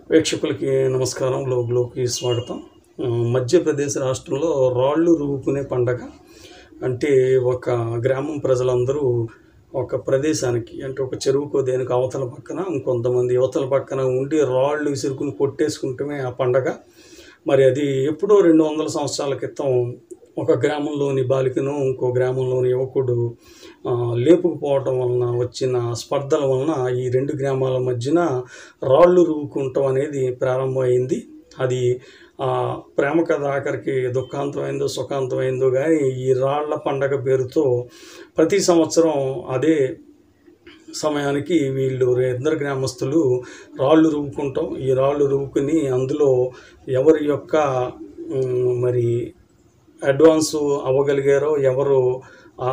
వీక్షకులకి నమస్కారం లోగ్లోకి స్వాగతం ఆ, మధ్యప్రదేశ్ రాష్ట్రంలో రాళ్ళు రువ్వుకునే పండగ అంటే ఒక గ్రామం ప్రజలందరూ ఒక ప్రదేశానికి అంటే ఒక చెరువుకో దేనికి అవతల పక్కన ఇంకొంతమంది యువతల పక్కన ఉండి రాళ్ళు విసురుకుని కొట్టేసుకుంటమే ఆ పండగ మరి అది ఎప్పుడో రెండు వందల సంవత్సరాల క్రితం ఒక గ్రామంలోని బాలికను ఇంకో గ్రామంలోని యువకుడు ఆ, లేపుకుపోవటం వలన వచ్చిన స్పర్ధల వలన ఈ రెండు గ్రామాల మధ్యన రాళ్ళు రువ్వుకుంటాం అనేది ప్రారంభమైంది అది ఆ ప్రేమ కథ ఆఖరికి దుఃఖాంతమైందో సుఖాంతమైందో కానీ ఈ రాళ్ల పండగ పేరుతో ప్రతి సంవత్సరం అదే సమయానికి వీళ్ళు ఇద్దరు గ్రామస్తులు రాళ్ళు రువ్వుకుంటాం ఈ రాళ్ళు రువ్వుకుని అందులో ఎవరి యొక్క ఉమ్, మరి అడ్వాన్స్ అవ్వగలిగారో ఎవరు ఆ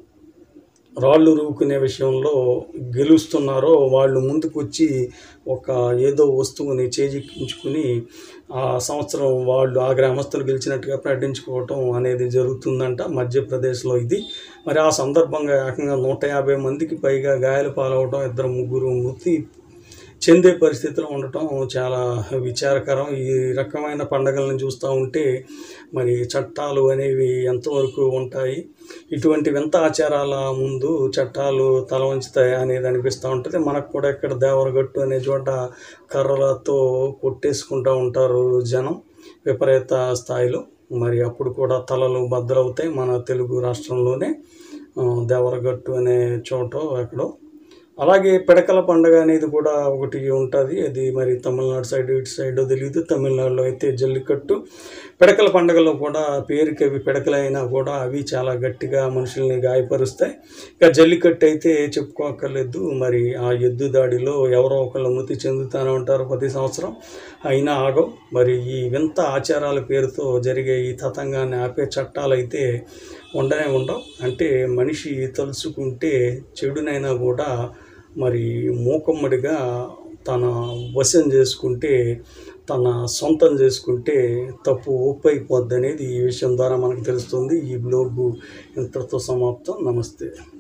రాళ్ళు రువ్వుకునే విషయంలో గెలుస్తున్నారో వాళ్ళు ముందుకు వచ్చి ఒక ఏదో వస్తువుని చేజిక్కించుకుని ఆ సంవత్సరం వాళ్ళు ఆ గ్రామస్తులు గెలిచినట్టుగా ప్రకటించుకోవటం అనేది జరుగుతుందంట మధ్యప్రదేశ్లో ఇది మరి ఆ సందర్భంగా ఏకంగా నూట యాభై మందికి పైగా గాయాలు పాలవటం ఇద్దరు ముగ్గురు మృతి చెందే పరిస్థితిలో ఉండటం చాలా విచారకరం ఈ రకమైన పండగలను చూస్తూ ఉంటే మరి చట్టాలు అనేవి ఎంతవరకు ఉంటాయి ఇటువంటి వింత ఆచారాల ముందు చట్టాలు తల వంచుతాయి అనేది అనిపిస్తూ ఉంటుంది మనకు కూడా ఇక్కడ దేవరగట్టు అనే చోట కర్రలతో కొట్టేసుకుంటూ ఉంటారు జనం విపరీత స్థాయిలో మరి అప్పుడు కూడా తలలు బద్దలవుతాయి మన తెలుగు రాష్ట్రంలోనే ఆ, దేవరగట్టు అనే చోట ఎక్కడో అలాగే పిడకల పండుగ అనేది కూడా ఒకటి ఉంటుంది అది మరి తమిళనాడు సైడ్ ఇటు సైడ్ తెలియదు తమిళనాడులో అయితే జల్లికట్టు పిడకల పండుగలో కూడా పేరుకి అవి పిడకలైనా కూడా అవి చాలా గట్టిగా మనుషుల్ని గాయపరుస్తాయి ఇక జల్లికట్టు అయితే చెప్పుకోక్కర్లేదు మరి ఆ ఎద్దు దాడిలో ఎవరో ఒకళ్ళు మృతి చెందుతూనే ఉంటారు ప్రతి సంవత్సరం అయినా ఆగవు మరి ఈ వింత ఆచారాల పేరుతో జరిగే ఈ తతంగాన్ని ఆపే చట్టాలు అయితే ఉండనే ఉండవు అంటే మనిషి తలుచుకుంటే చెడునైనా కూడా మరి మూకమ్మడిగా తన వశం చేసుకుంటే తన సొంతం చేసుకుంటే తప్పు ఒప్పు అయిపోద్ది అనేది ఈ విషయం ద్వారా మనకు తెలుస్తుంది ఈ బ్లోగు ఇంతటితో సమాప్తం నమస్తే